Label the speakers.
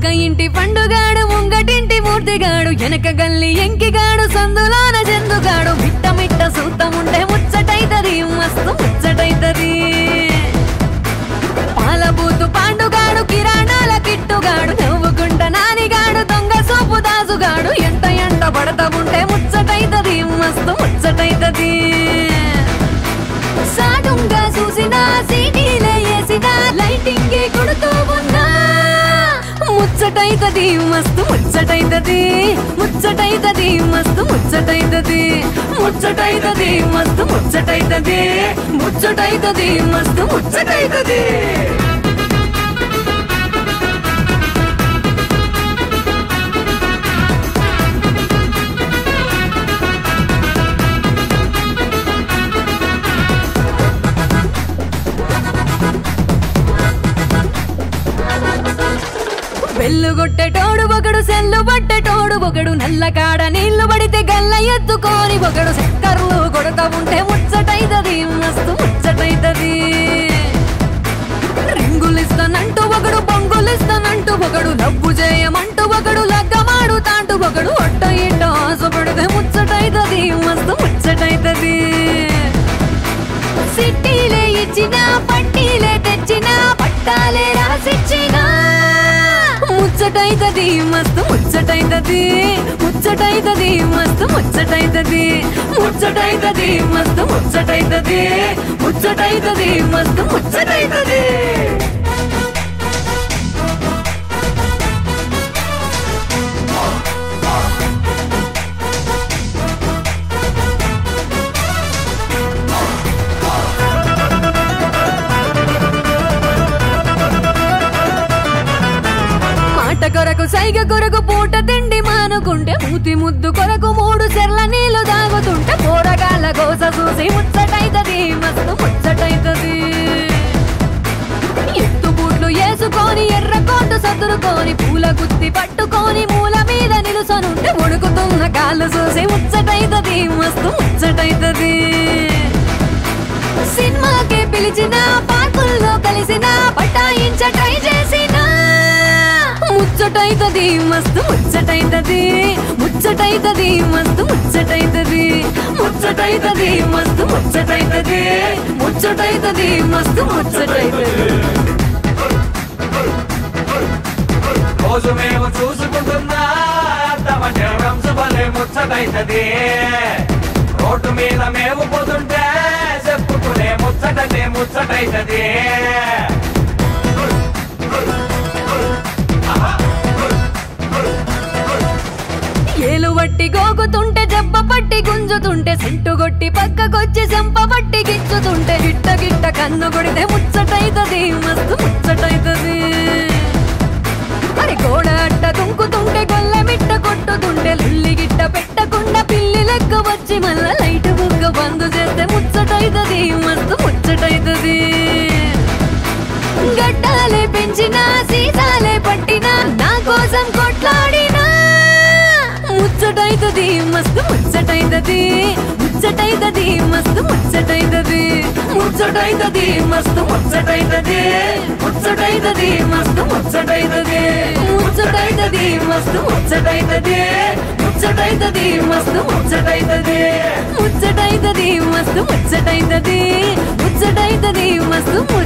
Speaker 1: ఇంటి పండుగాడు ముంగటింటి మూర్తిగాడు వెనక గల్లి ఎంకిగాడు సందులోన జందుగాడు మిట్ట మిట్ట సూతముంటే ముచ్చటైతది మస్తు ముచ్చటైతది పాలబూతు పాండుగాడు కిరాణాల కిట్టుగాడు నవ్వుకుంట నానిగాడు దొంగ సోపు దాసుగాడు ఎంట ఎంట పడత ఉంటే ముచ్చటైతది మస్తు ముచ్చటైతది సాడుంగా చూసినా సీటీలే వేసినా లైటింగ్ కొడుతూ ఉన్నా ముచ్చటైతది మస్తు ముచ్చటైతది ముచ్చటైతది మస్తు ముచ్చటైతది ముచ్చటైతది మస్తు ముచ్చటైతది ముచ్చటైతది మస్తు ముచ్చటైతది వెల్లు కొట్టేటోడు ఒకడు సెల్లు పట్టేటోడు ఒకడు నల్ల కాడ నీళ్లు పడితే గల్ల ఎత్తుకొని ఒకడు చక్కర్లు కొడతా ఉంటే ముచ్చటైతది మస్తు ముచ్చటైతది రింగులిస్తానంటూ ఒకడు బొంగులిస్తానంటూ ఒకడు లబ్బు చేయమంటూ ఒకడు లగ్గమాడుతాంటూ ఒకడు ఒట్ట ఇట్ట ఆశపడితే ముచ్చటైతది మస్తు ముచ్చటైతది సిట్టీలే ఇచ్చినా పట్టీలే తెచ్చినా పట్టాలే రాసిచ్చినా ముచ్చటైతది మస్తు ముచ్చటైతది ముచ్చటైతది మస్తు ముచ్చటైతది ముచ్చటైతది మస్తు ముచ్చటైతది ముచ్చటైతది మస్తు ముచ్చటైతది మాట కొరకు సైగ కొరకు పూట తిండి మానుకుంటే మూతి ముద్దు కొరకు మూడు చెర్ల నీళ్లు తాగుతుంటే పోరగాళ్ళ గోస చూసి ముచ్చటైతది మస్తు ముచ్చటైతది ఎత్తు బూట్లు వేసుకొని ఎర్ర కోటు సదురుకొని పూల గుత్తి పట్టుకొని మూల మీద నిలుసనుంటే ఉడుకుతున్న కాళ్ళు చూసి ముచ్చటైతది మస్తు ముచ్చటైతది సినిమాకి పిలిచిన పార్కుల్లో కలిసిన పటాయించ ట్రై చేసిన ముచ్చటైతది మస్తు ముచ్చటైతది ముచ్చటైతది మస్తు ముచ్చటైతది ముచ్చటైతది మస్తు ముచ్చటైతది ముచ్చటైతది మస్తు ముచ్చటైతది
Speaker 2: రోజు మేము చూసుకుంటున్నా తమ జనం భలే ముచ్చటైతది రోడ్డు మీద మేము పోతుంటే చెప్పుకునే ముచ్చటనే ముచ్చటైతది
Speaker 1: ఏలు వట్టి గోగుతుంటే జబ్బ పట్టి గుంజుతుంటే సెంటు కొట్టి పక్కకొచ్చి చెంప పట్టి గిచ్చుతుంటే గిట్ట గిట్ట కన్ను కొడితే ముచ్చటైతది మస్తు ముచ్చటైతది అరే గోడ అట్ట దుంకుతుంటే గొల్ల మిట్ట కొట్టుతుంటే లుల్లి గిట్ట పెట్టకుండా పిల్లి లెక్క వచ్చి మళ్ళా లైట్ బుగ్గ బంద్ చేస్తే ముచ్చటైతది మస్తు ముచ్చటైతది గడ్డాలే పెంచినా సీసాలే పట్టినా నా కోసం కొట్లాడినా ముచ్చటైతది మస్తు ముచ్చటైతది ముచ్చటైతది మస్తు ముచ్చటైతది ముచ్చటైతది మస్తు ముచ్చటైతది ముచ్చటైతది మస్తు ముచ్చటైతది ముచ్చటైతది మస్తు ముచ్చటైతది ముచ్చటైతది మస్తు ముచ్చటైతది ముచ్చటైతది మస్తు ముచ్చటైతది ముచ్చటైతది మస్తు